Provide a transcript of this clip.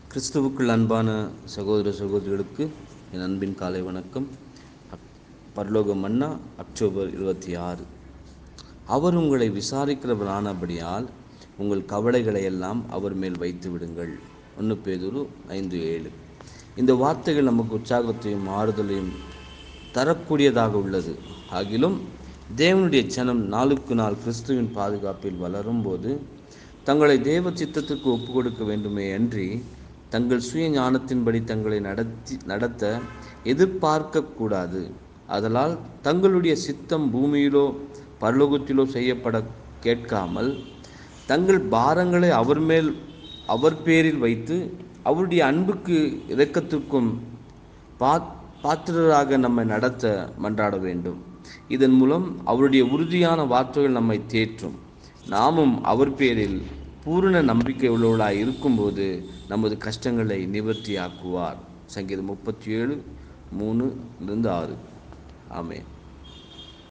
கிறிஸ்துவுக்குள் அன்பான சகோதர சகோதரிகளுக்கு என் அன்பின் காலை வணக்கம் அக்- பரலோக மன்னா அக்டோபர் இருபத்தி ஆறு அவர் உங்களை விசாரிக்கிறவரானபடியால் உங்கள் கவலைகளை எல்லாம் அவர் மேல் வைத்து விடுங்கள் ஒன்று பேதுரு ஐந்து ஏழு இந்த வார்த்தைகள் நமக்கு உற்சாகத்தையும் ஆறுதலையும் தரக்கூடியதாக உள்ளது ஆகிலும் தேவனுடைய ஜனம் நாளுக்கு நாள் கிறிஸ்துவின் பாதுகாப்பில் வளரும்போது தங்களை தேவ சித்தத்திற்கு ஒப்பு கொடுக்க வேண்டுமே அன்றி தங்கள் சுய ஞானத்தின்படி தங்களை நடத்தி நடத்த எதிர்பார்க்க கூடாது அதனால் தங்களுடைய சித்தம் பூமியிலோ பரலோகத்திலோ செய்யப்பட கேட்காமல் தங்கள் பாரங்களை அவர் மேல் அவர் பேரில் வைத்து அவருடைய அன்புக்கு இரக்கத்திற்கும் பாத் பாத்திரராக நம்மை நடத்த மன்றாட வேண்டும் இதன் மூலம் அவருடைய உறுதியான வார்த்தைகள் நம்மை தேற்றும் நாமும் அவர் பேரில் பூரண நம்பிக்கை உள்ளவர்களாய் இருக்கும்போது நமது கஷ்டங்களை நிவர்த்தியாக்குவார் சங்கீதம் முப்பத்தி ஏழு மூணு இருந்து ஆறு ஆமென்